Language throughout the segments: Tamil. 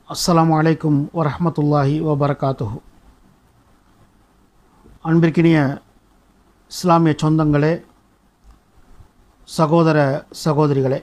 அஸ்ஸலாமு அலைக்கும் வரஹ்மத்துல்லாஹி வபரகாத்துஹு அன்பிற்கினிய இஸ்லாமிய சொந்தங்களே சகோதர சகோதரிகளே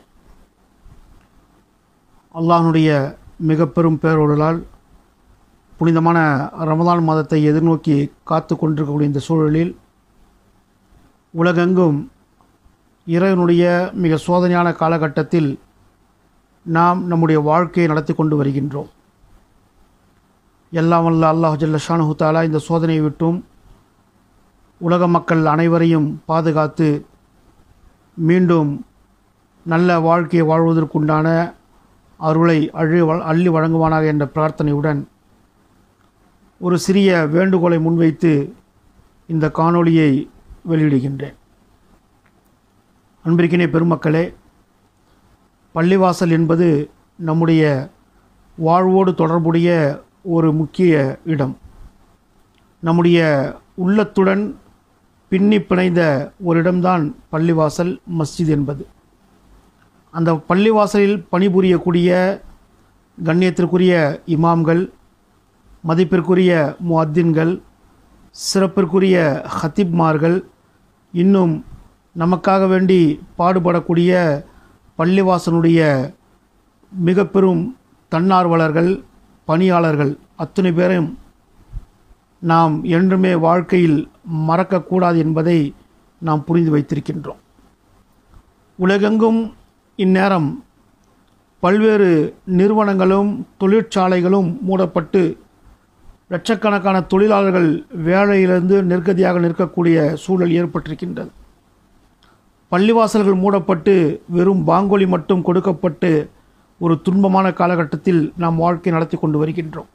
அல்லாஹ்னுடைய மிக பெரும் பேரொருளால் புனிதமான ரமதான் மாதத்தை எதிர்நோக்கி காத்து கொண்டிருக்கக்கூடிய இந்த சூழலில் உலகெங்கும் இறைவனுடைய மிக சோதனையான காலகட்டத்தில் நாம் நம்முடைய வாழ்க்கையை நடத்தி கொண்டு வருகின்றோம் எல்லாம் வல்ல அல்லாஹ் ஜல்ல ஷானஹு தாலா இந்த சோதனையை விட்டும் உலக மக்கள் அனைவரையும் பாதுகாத்து மீண்டும் நல்ல வாழ்க்கையை வாழ்வதற்குண்டான அருளை அழி அள்ளி வழங்குவானாக என்ற பிரார்த்தனையுடன் ஒரு சிறிய வேண்டுகோளை முன்வைத்து இந்த காணொளியை வெளியிடுகின்றேன் அன்பிற்கினே பெருமக்களே பள்ளிவாசல் என்பது நம்முடைய வாழ்வோடு தொடர்புடைய ஒரு முக்கிய இடம் நம்முடைய உள்ளத்துடன் பின்னி பிணைந்த ஒரு இடம்தான் பள்ளிவாசல் மஸ்ஜித் என்பது அந்த பள்ளிவாசலில் பணிபுரியக்கூடிய கண்ணியத்திற்குரிய இமாம்கள் மதிப்பிற்குரிய முஅத்தின்கள் சிறப்பிற்குரிய ஹத்திப்மார்கள் இன்னும் நமக்காக வேண்டி பாடுபடக்கூடிய பள்ளிவாசனுடைய மிக பெரும் தன்னார்வலர்கள் பணியாளர்கள் அத்தனை பேரையும் நாம் என்றுமே வாழ்க்கையில் மறக்கக்கூடாது என்பதை நாம் புரிந்து வைத்திருக்கின்றோம் உலகெங்கும் இந்நேரம் பல்வேறு நிறுவனங்களும் தொழிற்சாலைகளும் மூடப்பட்டு லட்சக்கணக்கான தொழிலாளர்கள் வேலையிலிருந்து நிர்கதியாக நிற்கக்கூடிய சூழல் ஏற்பட்டிருக்கின்றது பள்ளிவாசல்கள் மூடப்பட்டு வெறும் பாங்கொலி மட்டும் கொடுக்கப்பட்டு ஒரு துன்பமான காலகட்டத்தில் நாம் வாழ்க்கை நடத்தி கொண்டு வருகின்றோம்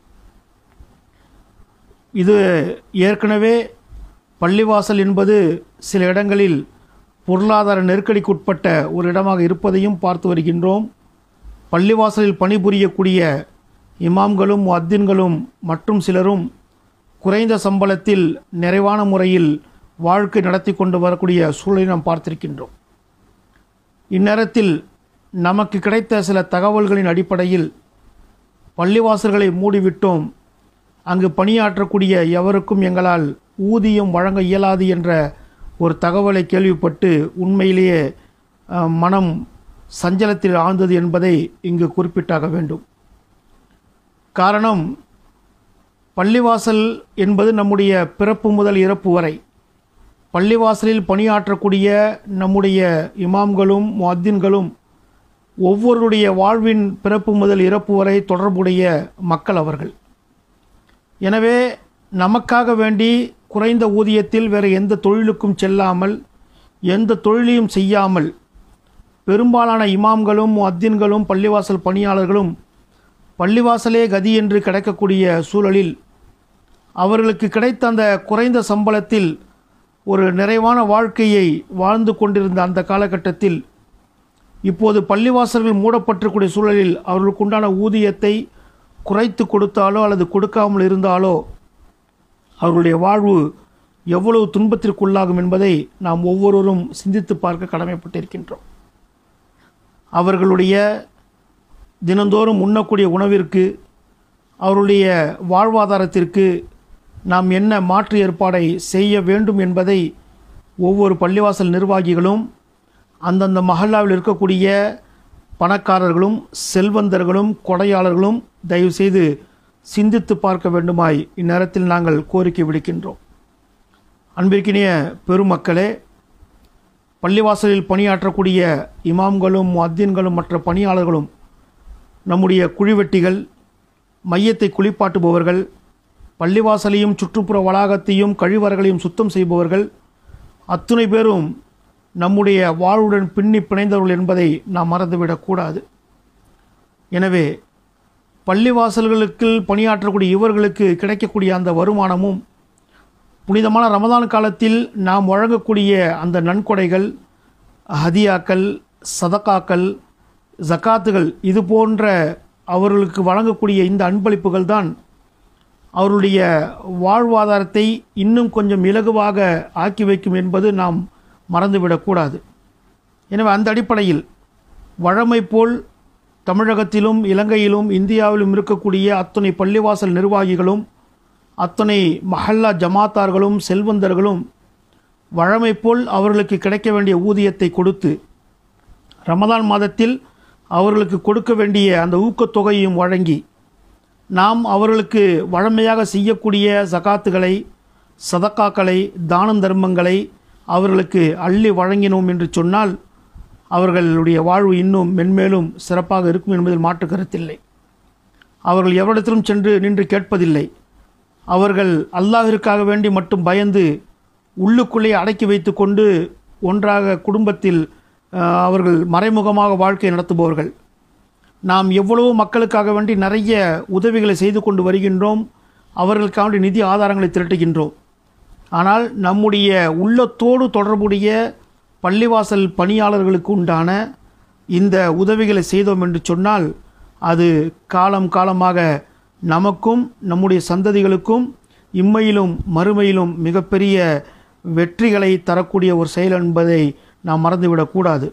இது ஏற்கனவே பள்ளிவாசல் என்பது சில இடங்களில் பொருளாதார நெருக்கடிக்குட்பட்ட ஒரு இடமாக இருப்பதையும் பார்த்து வருகின்றோம் பள்ளிவாசலில் பணிபுரியக்கூடிய இமாம்களும் அத்தின்களும் மற்றும் சிலரும் குறைந்த சம்பளத்தில் நிறைவான முறையில் வாழ்க்கை நடத்தி கொண்டு வரக்கூடிய சூழலை நாம் பார்த்திருக்கின்றோம் இந்நேரத்தில் நமக்கு கிடைத்த சில தகவல்களின் அடிப்படையில் பள்ளிவாசல்களை மூடிவிட்டோம் அங்கு பணியாற்றக்கூடிய எவருக்கும் எங்களால் ஊதியம் வழங்க இயலாது என்ற ஒரு தகவலை கேள்விப்பட்டு உண்மையிலேயே மனம் சஞ்சலத்தில் ஆழ்ந்தது என்பதை இங்கு குறிப்பிட்டாக வேண்டும் காரணம் பள்ளிவாசல் என்பது நம்முடைய பிறப்பு முதல் இறப்பு வரை பள்ளிவாசலில் பணியாற்றக்கூடிய நம்முடைய இமாம்களும் முஅத்தின்களும் ஒவ்வொருடைய வாழ்வின் பிறப்பு முதல் இறப்பு வரை தொடர்புடைய மக்கள் அவர்கள் எனவே நமக்காக வேண்டி குறைந்த ஊதியத்தில் வேறு எந்த தொழிலுக்கும் செல்லாமல் எந்த தொழிலையும் செய்யாமல் பெரும்பாலான இமாம்களும் அத்தின்களும் பள்ளிவாசல் பணியாளர்களும் பள்ளிவாசலே கதி என்று கிடைக்கக்கூடிய சூழலில் அவர்களுக்கு கிடைத்த அந்த குறைந்த சம்பளத்தில் ஒரு நிறைவான வாழ்க்கையை வாழ்ந்து கொண்டிருந்த அந்த காலகட்டத்தில் இப்போது பள்ளிவாசல்கள் மூடப்பட்டிருக்கூடிய சூழலில் அவர்களுக்கு உண்டான ஊதியத்தை குறைத்து கொடுத்தாலோ அல்லது கொடுக்காமல் இருந்தாலோ அவர்களுடைய வாழ்வு எவ்வளவு துன்பத்திற்குள்ளாகும் என்பதை நாம் ஒவ்வொருவரும் சிந்தித்து பார்க்க கடமைப்பட்டிருக்கின்றோம் அவர்களுடைய தினந்தோறும் உண்ணக்கூடிய உணவிற்கு அவருடைய வாழ்வாதாரத்திற்கு நாம் என்ன மாற்று ஏற்பாடை செய்ய வேண்டும் என்பதை ஒவ்வொரு பள்ளிவாசல் நிர்வாகிகளும் அந்தந்த மஹல்லாவில் இருக்கக்கூடிய பணக்காரர்களும் செல்வந்தர்களும் கொடையாளர்களும் தயவுசெய்து சிந்தித்து பார்க்க வேண்டுமாய் இந்நேரத்தில் நாங்கள் கோரிக்கை விடுக்கின்றோம் அன்பிற்கினிய பெருமக்களே பள்ளிவாசலில் பணியாற்றக்கூடிய இமாம்களும் அத்தியன்களும் மற்ற பணியாளர்களும் நம்முடைய குழிவெட்டிகள் மையத்தை குளிப்பாட்டுபவர்கள் பள்ளிவாசலையும் சுற்றுப்புற வளாகத்தையும் கழிவறைகளையும் சுத்தம் செய்பவர்கள் அத்துணை பேரும் நம்முடைய வாழ்வுடன் பின்னி பிணைந்தவர்கள் என்பதை நாம் மறந்துவிடக்கூடாது எனவே பள்ளிவாசல்களுக்கு பணியாற்றக்கூடிய இவர்களுக்கு கிடைக்கக்கூடிய அந்த வருமானமும் புனிதமான ரமதான் காலத்தில் நாம் வழங்கக்கூடிய அந்த நன்கொடைகள் ஹதியாக்கள் சதக்காக்கள் ஜக்காத்துகள் இது போன்ற அவர்களுக்கு வழங்கக்கூடிய இந்த அன்பளிப்புகள் தான் அவருடைய வாழ்வாதாரத்தை இன்னும் கொஞ்சம் இலகுவாக ஆக்கி வைக்கும் என்பது நாம் மறந்துவிடக்கூடாது எனவே அந்த அடிப்படையில் வழமை போல் தமிழகத்திலும் இலங்கையிலும் இந்தியாவிலும் இருக்கக்கூடிய அத்தனை பள்ளிவாசல் நிர்வாகிகளும் அத்தனை மஹல்லா ஜமாத்தார்களும் செல்வந்தர்களும் வழமை போல் அவர்களுக்கு கிடைக்க வேண்டிய ஊதியத்தை கொடுத்து ரமதான் மாதத்தில் அவர்களுக்கு கொடுக்க வேண்டிய அந்த ஊக்கத்தொகையையும் வழங்கி நாம் அவர்களுக்கு வழமையாக செய்யக்கூடிய சகாத்துகளை சதக்காக்களை தானம் தர்மங்களை அவர்களுக்கு அள்ளி வழங்கினோம் என்று சொன்னால் அவர்களுடைய வாழ்வு இன்னும் மென்மேலும் சிறப்பாக இருக்கும் என்பதில் மாற்று கருத்தில்லை அவர்கள் எவரிடத்திலும் சென்று நின்று கேட்பதில்லை அவர்கள் அல்லாஹிற்காக வேண்டி மட்டும் பயந்து உள்ளுக்குள்ளே அடக்கி வைத்து கொண்டு ஒன்றாக குடும்பத்தில் அஹ், அவர்கள் மறைமுகமாக வாழ்க்கை நடத்துபவர்கள் நாம் எவ்வளவோ மக்களுக்காக வேண்டி நிறைய உதவிகளை செய்து கொண்டு வருகின்றோம் அவர்களுக்காக வேண்டி நிதி ஆதாரங்களை திரட்டுகின்றோம் ஆனால் நம்முடைய உள்ளத்தோடு தொடர்புடைய பள்ளிவாசல் பணியாளர்களுக்கு உண்டான இந்த உதவிகளை செய்தோம் என்று சொன்னால் அது காலம் காலமாக நமக்கும் நம்முடைய சந்ததிகளுக்கும் இம்மையிலும் மறுமையிலும் மிகப்பெரிய வெற்றிகளை தரக்கூடிய ஒரு செயல் என்பதை நாம் மறந்துவிடக்கூடாது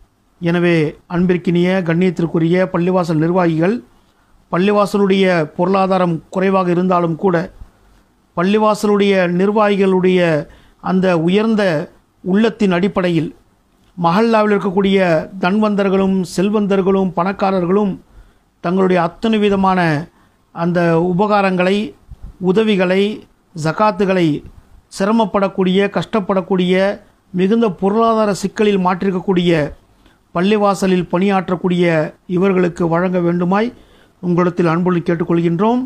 எனவே அன்பிற்கினிய கண்ணியத்திற்குரிய பள்ளிவாசல் நிர்வாகிகள் பள்ளிவாசலுடைய பொருளாதாரம் குறைவாக இருந்தாலும் கூட பள்ளிவாசலுடைய நிர்வாகிகளுடைய அந்த உயர்ந்த உள்ளத்தின் அடிப்படையில் மஹல்லாவில் இருக்கக்கூடிய தன்வந்தர்களும் செல்வந்தர்களும் பணக்காரர்களும் தங்களுடைய அத்தனை விதமான அந்த உபகாரங்களை உதவிகளை ஜகாத்துகளை சிரமப்படக்கூடிய கஷ்டப்படக்கூடிய மிகுந்த பொருளாதார சிக்கலில் மாற்றிருக்கக்கூடிய பள்ளிவாசலில் பணியாற்றக்கூடிய இவர்களுக்கு வழங்க வேண்டுமாய் உங்களிடத்தில் அன்புடன் கேட்டுக்கொள்கின்றோம்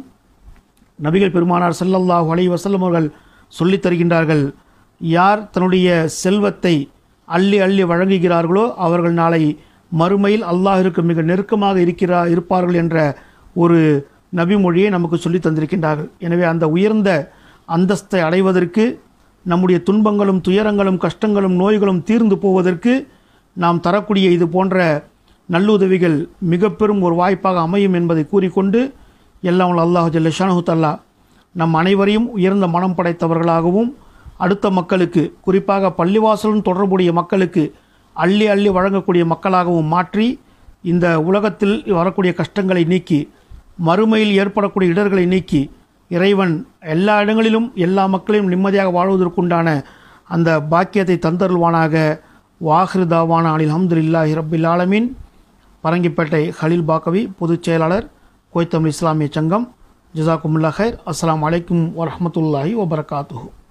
நபிகள் பெருமானார் ஸல்லல்லாஹு அலைஹி வஸல்லம் அவர்கள் சொல்லித் தருகின்றார்கள் யார் தன்னுடைய செல்வத்தை அள்ளி அள்ளி வழங்குகிறார்களோ அவர்கள் நாளை மறுமையில் அல்லாஹிற்கு மிக நெருக்கமாக இருக்கிறா இருப்பார்கள் என்ற ஒரு நபிமொழியை நமக்கு சொல்லி தந்திருக்கின்றார்கள் எனவே அந்த உயர்ந்த அந்தஸ்தை அடைவதற்கு நம்முடைய துன்பங்களும் துயரங்களும் கஷ்டங்களும் நோய்களும் தீர்ந்து போவதற்கு நாம் தரக்கூடிய இது போன்ற நல்லுதவிகள் மிக பெரும் ஒரு வாய்ப்பாக அமையும் என்பதை கூறிக்கொண்டு எல்லாம் வல்ல அல்லாஹ் ஜல்லஷானு தல்லா நம் அனைவரையும் உயர்ந்த மனம் படைத்தவர்களாகவும் அடுத்த மக்களுக்கு குறிப்பாக பள்ளிவாசலும் தொடர்புடைய மக்களுக்கு அள்ளி அள்ளி வழங்கக்கூடிய மக்களாகவும் மாற்றி இந்த உலகத்தில் வரக்கூடிய கஷ்டங்களை நீக்கி மறுமையில் ஏற்படக்கூடிய இடர்களை நீக்கி இறைவன் எல்லா இடங்களிலும் எல்லா மக்களையும் நிம்மதியாக வாழ்வதற்குண்டான அந்த பாக்கியத்தை தந்தருள்வானாக வாஹிரு தாவான அலில் அஹமதுல்லாஹி ரப்பில் ஆலமீன் பரங்கிப்பேட்டை ஹலீல் பாக்கவி பொதுச் செயலாளர் கோய்த்தமிழ் இஸ்லாமிய சங்கம் ஜிசாக்குமுல்லா ஹைர் அஸ்ஸலாமு அலைக்கும் வரஹ்மத்துல்லாஹி வபரகாத்துஹு